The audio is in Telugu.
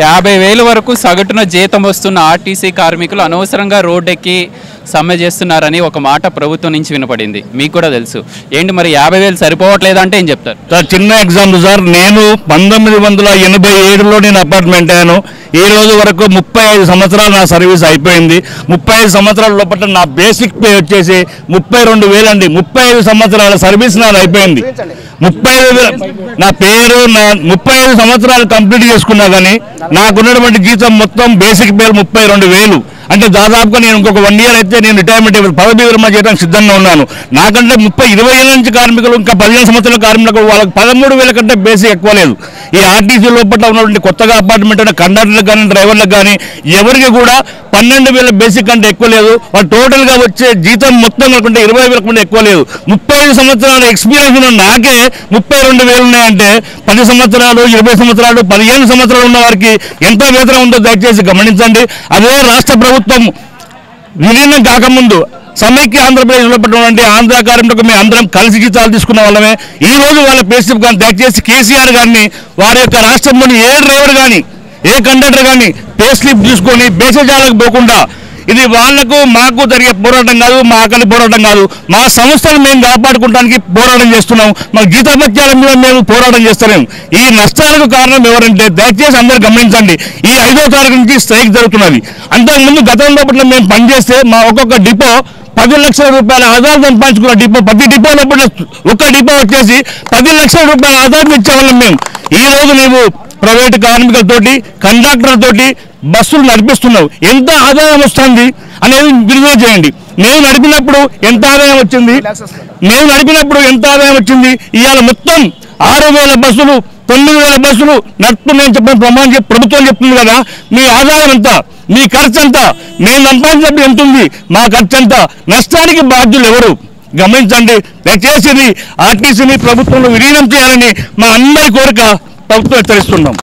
యాభై వేల వరకు సగటున జీతం వస్తున్న ఆర్టీసీ కార్మికులు అనవసరంగా రోడ్డెక్కి సమ్మె చేస్తున్నారని ఒక మాట ప్రభుత్వం నుంచి వినపడింది మీకు కూడా తెలుసు ఏంటి మరి యాభై వేలు సరిపోవట్లేదంటే ఏం చెప్తారు సార్ చిన్న ఎగ్జాంపుల్ సార్ నేను పంతొమ్మిది వందల ఎనభై ఏడులో నేను అపార్ట్మెంట్ అయ్యాను ఈ రోజు వరకు ముప్పై ఐదు సంవత్సరాలు నా సర్వీస్ అయిపోయింది ముప్పై ఐదు సంవత్సరాల లోపల నా బేసిక్ పే వచ్చేసి ముప్పై రెండు వేలండి ముప్పై ఐదు సంవత్సరాల సర్వీస్ నాది అయిపోయింది ముప్పై ఐదు వేల- నా పేరు నా ముప్పై ఐదు సంవత్సరాలు కంప్లీట్ చేసుకున్నా కానీ నాకున్నటువంటి జీతం మొత్తం బేసిక్ పేరు ముప్పై రెండు వేలు అంటే దాదాపుగా నేను ఇంకొక వన్ ఇయర్ అయితే నేను రిటైర్మెంట్ అయిపోయి పదవి విరమణ చేయడానికి సిద్ధంగా ఉన్నాను నాకంటే ముప్పై ఇరవై ఏళ్ళ నుంచి కార్మికులు ఇంకా పదిహేను సంవత్సరాల కార్మికులు వాళ్ళకి పదమూడు వేల కంటే బేసిక్ ఎక్కువ లేదు ఈ ఆర్టీసీ లోపల ఉన్నటువంటి కొత్తగా అపార్ట్మెంట్ ఉన్న కండక్టర్లకు కానీ డ్రైవర్లకు కానీ ఎవరికి కూడా పన్నెండు వేల బేసిక్ కంటే ఎక్కువ లేదు వాళ్ళు టోటల్గా వచ్చే జీతం మొత్తం కాకుండా ఇరవై వేల కంటే ఎక్కువ లేదు ముప్పై ఐదు సంవత్సరాల ఎక్స్పీరియన్స్ ఉన్న నాకే ముప్పై రెండు వేలు ఉన్నాయంటే పది సంవత్సరాలు ఇరవై సంవత్సరాలు పదిహేను సంవత్సరాలు ఉన్న వారికి ఎంత వేతనం ఉందో దయచేసి గమనించండి అదే రాష్ట్ర ప్రభుత్వం విలీనం కాకముందు సమైక్య ఆంధ్రప్రదేశ్ లో ఉన్నటువంటి ఆంధ్ర కార్మికులకు మేము అందరం కలిసి జీతాలు తీసుకున్న వాళ్ళమే ఈ రోజు వాళ్ళ పేస్టిప్ కానీ దయచేసి కేసీఆర్ గారిని వారి యొక్క రాష్ట్రంలోని ఏ డ్రైవర్ కానీ ఏ కండక్టర్ కానీ పే స్లిప్ తీసుకొని బేసజాలకు పోకుండా ఇది వాళ్లకు మాకు జరిగే పోరాటం కాదు మా ఆకలి పోరాటం కాదు మా సంస్థలు మేము కాపాడుకోవడానికి పోరాటం చేస్తున్నాం మా జీతభత్యాల మీద మేము పోరాటం చేస్తున్నాం ఈ నష్టాలకు కారణం ఎవరంటే దయచేసి అందరూ గమనించండి ఈ ఐదో తారీఖు నుంచి స్ట్రైక్ జరుగుతున్నది అంతకుముందు గతంలో పట్ల మేము పనిచేస్తే మా ఒక్కొక్క డిపో పది లక్షల రూపాయల ఆదాయం సంపాదించుకున్న డిపో ప్రతి డిపో లోపల ఒక్క డిపో వచ్చేసి పది లక్షల రూపాయల ఆదాయం ఇచ్చేవాళ్ళం మేము ఈ రోజు నీవు ప్రైవేట్ కార్మికులతోటి కండక్టర్లతోటి బస్సులు నడిపిస్తున్నావు ఎంత ఆదాయం వస్తుంది అనేది విడుదల చేయండి మేము నడిపినప్పుడు ఎంత ఆదాయం వచ్చింది మేము నడిపినప్పుడు ఎంత ఆదాయం వచ్చింది ఇవాళ మొత్తం ఆరు వేల బస్సులు తొమ్మిది వేల బస్సులు నడుపుతున్నాయని చెప్పిన ప్రమాణం చెప్పి ప్రభుత్వం చెప్తుంది కదా మీ ఆదాయం ఎంత మీ ఖర్చు ఎంత మేము సంపాదించినప్పుడు ఎంత ఉంది మా ఖర్చు ఎంత నష్టానికి బాధ్యులు ఎవరు గమనించండి దయచేసి ఇది ఆర్టీసీని ప్రభుత్వంలో విలీనం చేయాలని మా అందరి కోరిక ప్రభుత్వం హెచ్చరిస్తున్నాం